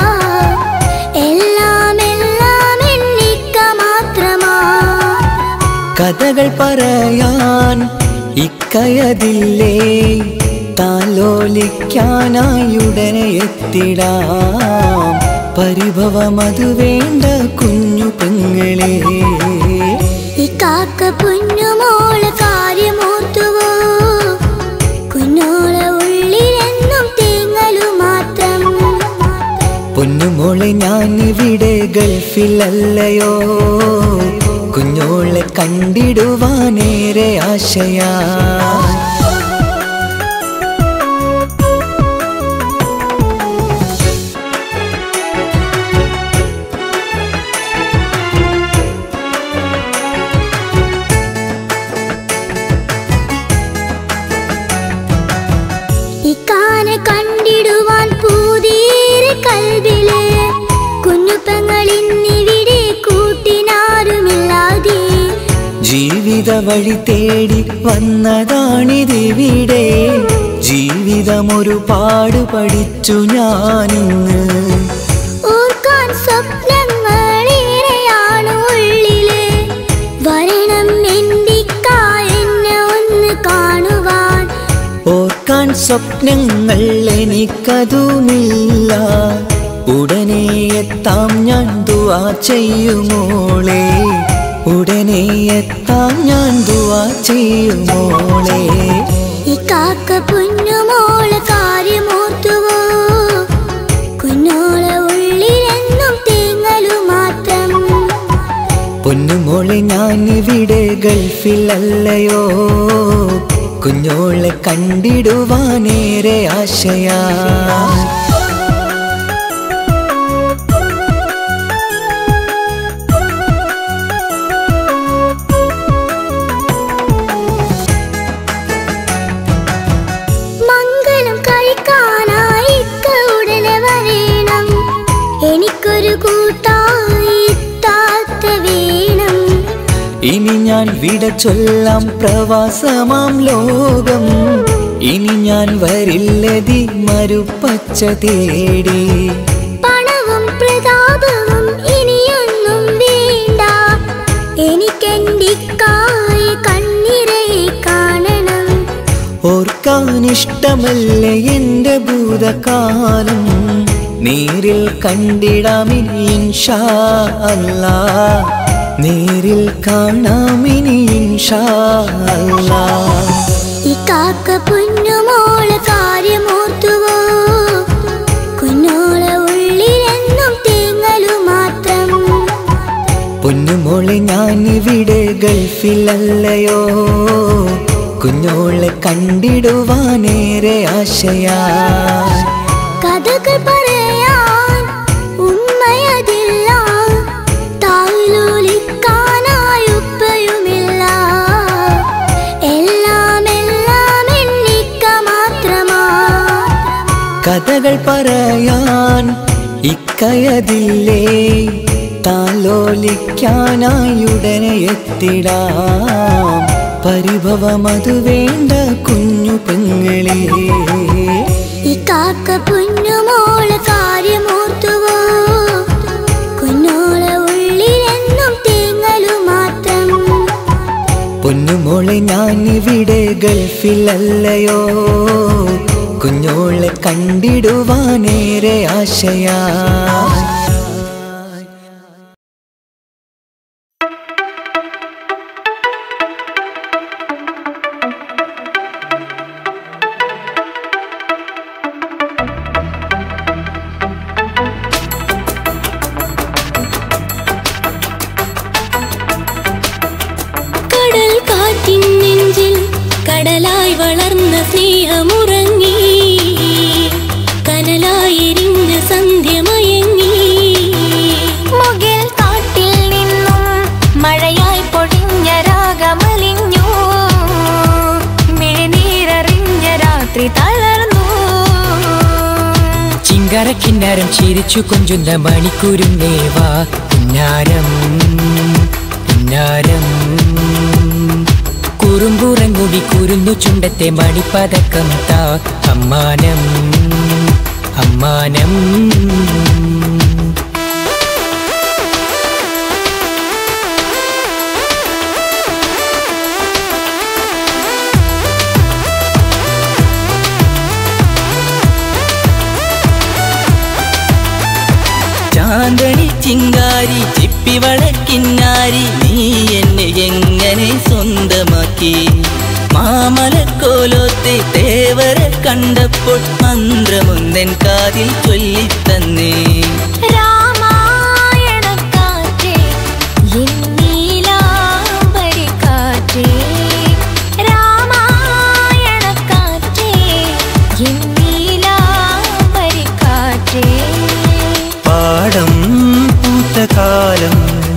എല്ലാം എല്ലാം എന്നിക്ക മാത്രമാ കഥകൾ പറയാൻ ഇക്കയതില്ലേ താലോലിക്കാനായി ഉടനെ എത്തിടാം പരിഭവമതു വേണ്ട കുഞ്ഞു പെങ്ങളെ ഈ കാക്ക പൊന്നുമോളെ കാര്യമോർത്തുവോ കുഞ്ഞോളെ ഉള്ളിലെന്നും തേങ്ങലു മാത്രം പൊന്നുമോളെ ഞാനിവിടെ ഗൾഫിലല്ലയോ കുഞ്ഞോളെ കണ്ടിടുവാനേറെ ആശയാ ഇക്കാനെ കണ്ടിടുവാൻ പൂതീരെ കൽവില് കുഞ്ഞു പെങ്ങളിന്നിവിടെ കൂട്ടിനാരുമില്ലാതെ ജീവിത വഴി തേടി വന്നതാണിതിവിടെ ജീവിതമൊരു പാട് പഠിച്ചു ഞാനിന്ന് ഓർക്കാൻ സ്വപ്നങ്ങളേറെയാണ് ഉള്ളില് വരണം എന്തിക്ക എന്നെ ഒന്ന് കാണുവാൻ ഓർക്കാൻ സ്വപ്നങ്ങൾ എനിക്കതുമില്ല ഉടനെ എത്താം ഞാൻ ദുവാ ചെയ്യുമോളെ ഉടനെ എത്താം ഞാൻ ദുവാ ചെയ്യുമോളെ ഈ കാക്ക പൊന്നുമോളെ കാര്യമോർത്തുവോ കുഞ്ഞോളെ ഉള്ളിലെന്നും തേങ്ങലു മാത്രം പൊന്നുമോളെ ഞാനിവിടെ ഗൾഫിലല്ലയോ കുഞ്ഞോളെ കണ്ടിടുവാനേറെ ആശയാ മംഗലം കഴിക്കാനായി ഇക്ക ഉടനെ വരേണം എനിക്കൊരു കൂട്ടായി താത്ത വേണം ഇനി ഞാൻ വിട ചൊല്ലാം പ്രവാസമാം ലോകം ഇനി ഞാൻ വരില്ലതി മരുപ്പച്ച തേടി പണവും പ്രതാപവും ഇനിയൊന്നും വേണ്ട എനിക്കെന്തിക്കായി കണ്ണിരയെ കാണണം ഓർക്കാൻ ഇഷ്ടമല്ലേ എന്റെ ഭൂതകാലം നേരിൽ കണ്ടിടാമിനി ഇൻഷാ അല്ലാ നേരിൽ കാണാമിനി ഇൻഷാ അല്ലാ ഈ കാക്ക പൊന്നുമോളെ കാര്യമോർത്തുവോ കുഞ്ഞോളെ ഉള്ളിലെന്നും തേങ്ങലു മാത്രം പൊന്നുമോളെ ഞാനിവിടെ ഗൾഫിലല്ലയോ കുഞ്ഞോളെ കണ്ടിടുവാനേറെ ആശയാ കഥകൾ പറയാൻ ഉമ്മയതില്ല താലോലിക്കാനായി ഉപ്പയുമില്ല എല്ലാം എല്ലാം എന്നിക്ക മാത്രമാ കഥകൾ പറയാൻ ഇക്കയതില്ലേ താലോലിക്കാനായി ഉടനെ എത്തിടാം പരിഭവമതു വേണ്ട കുഞ്ഞു പെങ്ങളെ ഈ കാക്ക പൊന്നുമോളെ കാര്യമോർത്തുവോ കുഞ്ഞോളെ ഉള്ളിലെന്നും തേങ്ങലു മാത്രം പൊന്നുമോളെ ഞാനിവിടെ ഗൾഫിലല്ലയോ കുഞ്ഞോളെ കണ്ടിടുവാനേറെ ആശയാ കടൽ കാറ്റിൻ നെഞ്ചിൽ കടലായി വളർന്ന സ്നേഹമുറങ്ങി കനലായി എരിഞ്ഞ സന്ധ്യ മയങ്ങി മുകിൽ കാട്ടിൽ നിന്നും മഴയായി പൊടിഞ്ഞ രാഗമലിഞ്ഞു മിഴിനീരറിഞ്ഞ രാത്രി തളർന്നു ചിങ്കര കിന്നാരം ചിരിച്ചു കൊഞ്ചുന്ന മണിക്കൂരും നേവാ പിന്നാരം പിന്നാരം കുറുമ്പുറങ്ങുടി കുരുന്നു ചുണ്ടത്തെ മണിപ്പതക്കം താ അമ്മാനം അമ്മാനം ചാന്തണി ചിങ്കാരി ചിപ്പി വളക്കിന്നാരി നീ എന്നെ എങ്ങനെ സ്വന്തമാക്കി മാമലക്കോലോത്തെ തേവരെ കണ്ടപ്പോൾ മന്ത്രമൊന്നെൻ കാതിൽ ചൊല്ലിത്തന്നേ രാമായണക്കാറ്റേ എൻ നീലാംബരിക്കാറ്റേ രാമായണക്കാറ്റേ എൻ നീലാംബരിക്കാറ്റേ പാടം പൂത്ത കാലം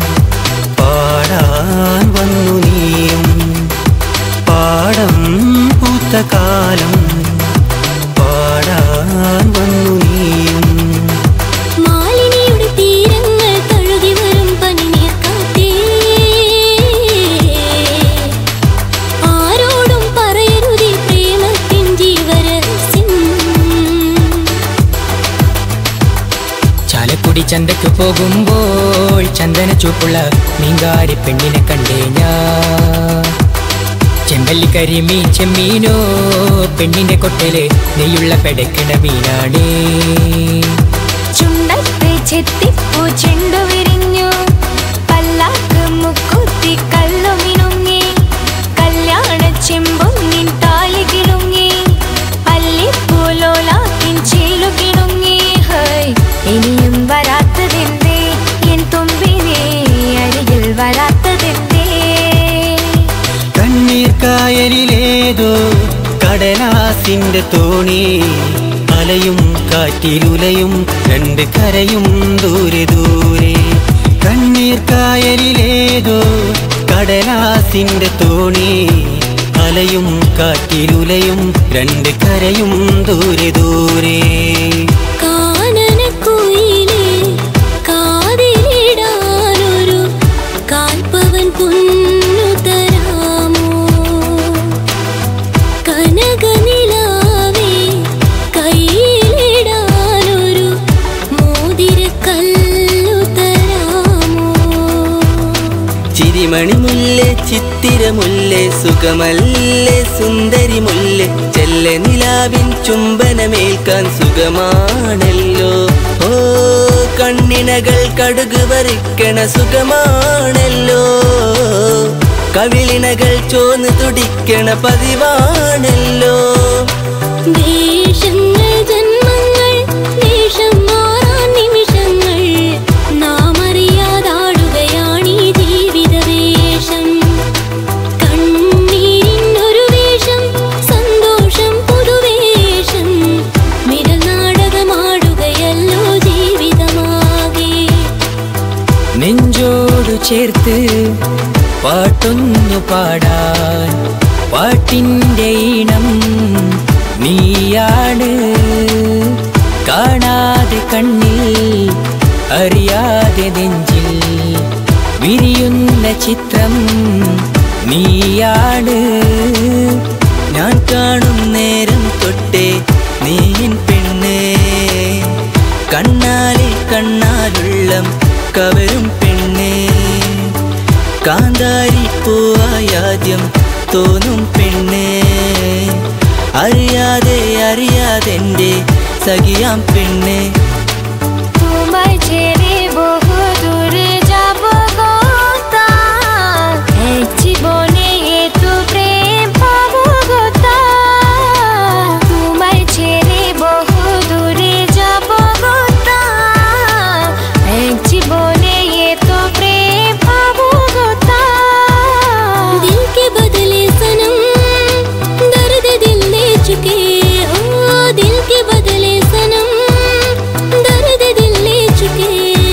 പാടാൻ വന്നു നീയും പാടം പൂത്ത കാലം പാടാൻ വന്നു നീയും മാലിനിയുടെ തീരങ്ങൾ തഴുകി വരും പനിനീർക്കാറ്റേ ആരോടും പറയരുതേ പ്രേമത്തിൻ ജീവരഹസ്യം ചാലക്കുടി ചന്തക്ക് പോകുമ്പോൾ ചന്ദന ചൂപ്പുള്ള മീങ്കാരി പെണ്ണിനെ കണ്ടേ ഞാൻ ചെമ്പല്ലി കരിമീൻ ചെമ്മീനോ പെണ്ണിന്റെ കൊട്ടല് നെയ്യുള്ള പെടക്കണ മീനാണേ ചുണ്ടത്തെ ചെത്തിപ്പൂ ചെണ്ടു വിരിഞ്ഞു പല്ലാക്ക് മുക്കുത്തി കല്ലു മിനുങ്ങി കല്യാണ ചെമ്പൊന്നിൻ താലി കിളുങ്ങി പല്ലിപ്പൂലോലാക്കിൻ ചേലു കിണുങ്ങി ഹൈ ഇനിയും വരാത്തതെന്തേ എൻ തുമ്പിനെ അരികിൽ വരാത്തതെന്തേ കണ്ണീർ കായലിലേതോ കടലാസിന്റെ തോണി അലയും കാറ്റിലുലയും രണ്ട് കരയും ദൂരെ ദൂരെ കണ്ണീർ കായലിലേതോ കടലാസിന്റെ തോണി അലയും കാറ്റിലുലയും രണ്ട് കരയും ദൂരെ ദൂരെ കാനനക്കുയിലേ കാതിലിടാനൊരു കാൽപ്പവൻ പൊന്നു തരാമോ കനകനിലാവേ കയ്യിലിടാനൊരു മോതിരക്കല്ലു തരാമോ ചിരിമണി മുല്ലേ ചിത്തിരമുല്ലേ സുഖമല്ലേ സുന്ദരി മുല്ലേ ചെല്ല നിലാവിൻ ചുംബനമേൽക്കാൻ സുഖമാണല്ലോ ഓ കണ്ണിനകൾ കടുക് വറിക്കണ സുഖമാണല്ലോ കവിളിനകൾ ചോന്ന് തുടിക്കണ പതിവാണല്ലോ ദേശങ്ങൾ ജന്മങ്ങൾ ദേശം മാറാൻ നിമിഷങ്ങൾ നാം അറിയാതാടുകയാണീ ജീവിത വേഷം കണ്ണീരിനൊരു വേഷം സന്തോഷം പുതുവേഷം മിടൽ നാടകമാടുകയല്ലോ ജീവിതമാകെ നെഞ്ചോടു ചേർത്ത് പാട്ടൊന്നു പാടാൻ പാട്ടിൻ്റെ ഈണം നീയാണ് കാണാതെ കണ്ണിൽ അറിയാതെ നെഞ്ചിൽ വിരിയുന്ന ചിത്രം നീയാണ് ഞാൻ കാണും നേരം തൊട്ടേ നീ എൻ പെണ്ണേ കണ്ണാലെ കണ്ണാലുള്ളം കവരും പെണ്ണേ കാന്താരി പൂവായാദ്യം തോന്നും പെണ്ണേ അറിയാതെ അറിയാതെ എൻ്റെ സഖിയാം പെണ്ണേ তোমায় ছেড়ে বহু দূরে যাব গোতা এক জীবনে এত প্রেম পাবো গোতা তোমায় ছেড়ে বহু দূরে যাব গোতা এক জীবনে এত প্রেম পাবো গোতা दिल के बदले सनम दर्द दिल ले चुके हो दिल के बदले सनम दर्द दिल ले चुके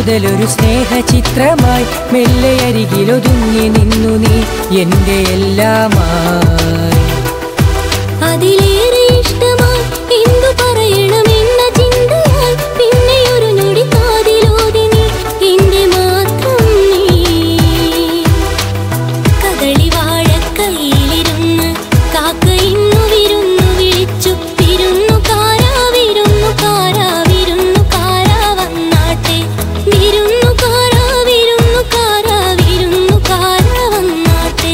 കാതലൊരു സ്നേഹചിത്രമായി മെല്ലെ അരികിലൊതുങ്ങി നിന്നു നീ എൻ്റെ എല്ലാമായി അതിലേറെ ഇഷ്ടമായി എന്തു പറയണമെന്ന ചിന്തയായി പിന്നെ ഒരു ഞൊടി കാതിലോതി നീ എന്റെ മാത്രം നീ കദളി വാഴ കയ്യിലിരുന്ന് കാക്ക ഇന്നു വിരുന്നു വിളിച്ചു വിരുന്നു കാരാ വിരുന്നു കാരാ വിരുന്നു കാരാ വന്നാട്ടെ വിരുന്നു കാരാ വിരുന്നു കാരാ വിരുന്നു കാരാ വന്നാട്ടെ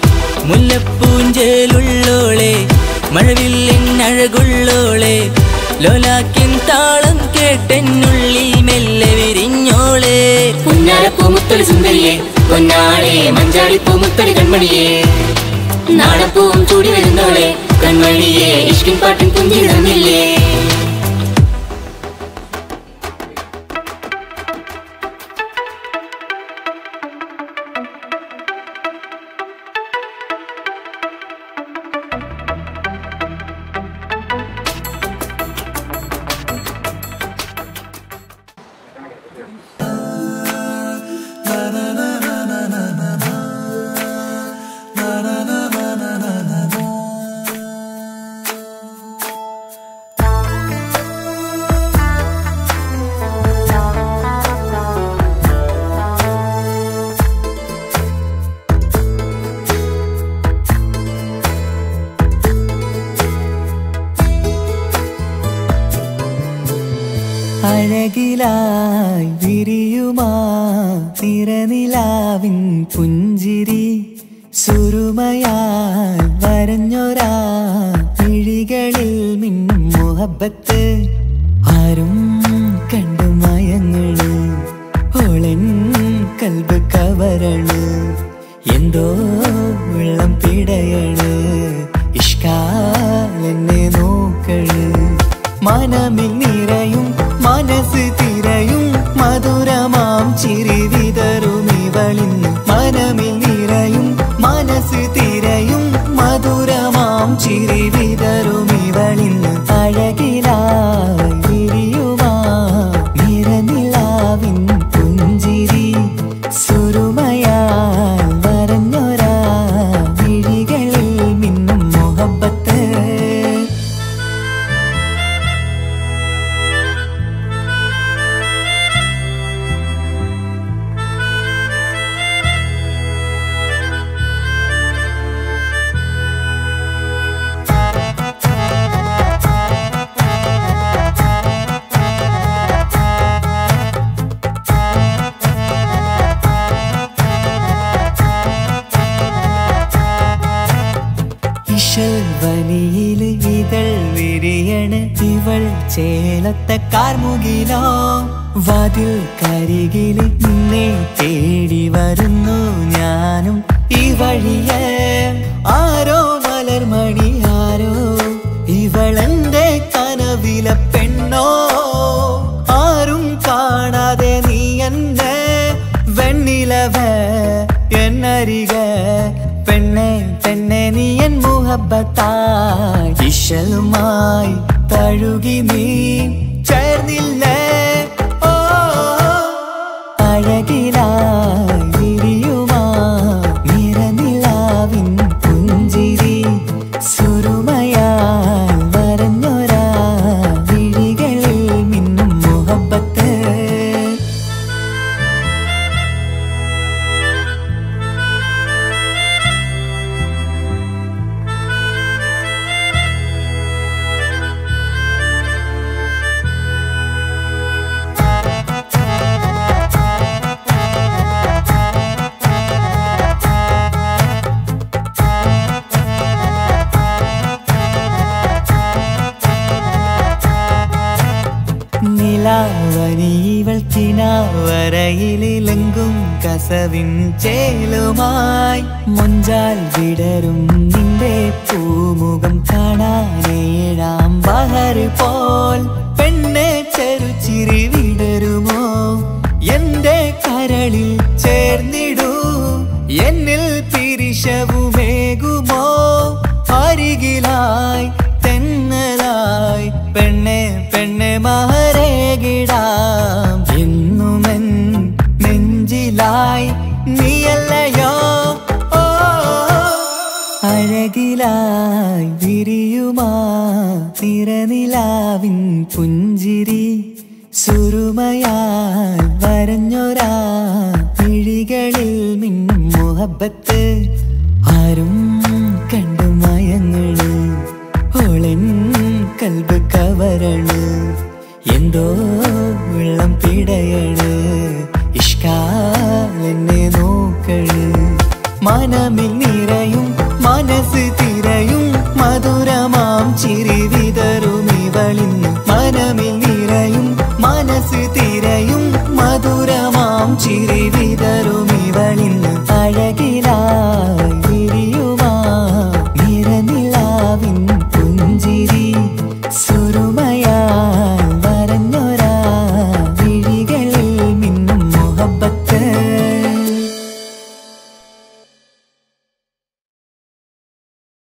മുല്ലപ്പൂഞ്ചേലുള്ളോളെ മഴവില്ലെന്നഴകുള്ളോളെ ലോലാക്കിൻ താളം കേട്ടെന്നുള്ളിൽ മെല്ലെ വിരിഞ്ഞോളെ പുന്നാരപ്പൂമുത്തടി സുന്ദരിയെ പൊന്നാളെ മഞ്ചാടിപ്പൂമുത്തടി കൺമണിയെ നാണപ്പൂവും ചൂടി വരുന്നോളെ കൺമണിയെ ഇഷ്കിൻ പാട്ടിൻ പുഞ്ചിരി തന്നില്ലേ അഴകിലായി വിരിയുമാ തിരനിലാവിൻ പുഞ്ചിരി സുരുമയാൽ വരഞ്ഞൊരാ വിഴികളിൽ മിന്നും മുഹബത്ത് ആരും കണ്ടു മയങ്ങള് ഓളൻ കൽബ് കവരണ് എന്തോ വെള്ളം പിടയണ് ഇഷ്കാലെന്നെ നോക്കള് മനമിൽ നിറയും മനസ്സ് തിരയും മധുരമാം ചിരി വിതറും ഇവളിന്ന് മനമിൽ നിറയും മനസ്സ് തിരയും മധുരമാം ചിരി വിതറും ഇവളിന്ന് അഴകിലായി വിരിയുമാ നിറനിലാവിൻ പുഞ്ചിരി സുരുമയാൽ വരഞ്ഞൊരാ വിഴികളിൽ മിന്നും മുഹബത്ത് ഇശൽവനിയില് ഇതൾ വിരിയണ് ഇവൾ ചേലത്തെ കാർമുകിലോ വാതിൽ കരികില് നിന്നെ തേടി വരുന്നു ഞാനും ഈ വഴിയെ ആരോ മലർമണി ആരോ ഇവളെന്റെ കനവിലെ പെണ്ണോ ആരും കാണാതെ നീ എന്നെ വെണ്ണിലവ എന്നരിക പെണ്ണെ പെണ്ണെ നീ എൻ മുഹബത്തായി ഇശലുമായി തഴുകി നീ ചേർന്നില്ലേ ഓ അഴകിലായി വിരിയുമാ നിറനിലാവിൻ പുഞ്ചിരി സുരുമയാൽ വരഞ്ഞൊരാ വിഴികളിൽ മിന്നും മുഹബത്ത് നിലാവനിവൾ കിനാവരയിലെങ്കും കസവിൻ ചേലുമായി മുഞ്ചാൽ വിടരും നിന്റെ പൂമുഖം കാണാനേഴാം ബഹർ പോൽ പെണ്ണെ ചെറുചിരി വിടരുമോ എന്റെ കരളിൽ ചേർന്നിടൂ എന്നിൽ പിരിശവുമേകുമോ അരികിലായി തെന്നലായി പെണ്ണെ പെണ്ണെ മഹരേകിടാം എന്നുമെൻ അഴകിലായി നീയല്ലയോ ഓ അഴകിലായി വിരിയുമാ തിരനിലാവിൻ പുഞ്ചിരി സുരുമയാൽ വരഞ്ഞൊരാ മിഴികളിൽ മിന്നും മുഹബത്ത് ആരും കണ്ടു മയങ്ങള് ഓളൻ കൽബ് കവരണ് എന്തോ വെള്ളം പിടയണ് ഇഷ്കാലെന്നെ നോക്കള് മനമിൽ നിറയും മനസ്സ് തിരയും മധുരമാം ചിരി വിതറും ഇവളിന്ന് മനമിൽ നിറയും മനസ്സ് തിരയും മധുരമാം ചിരി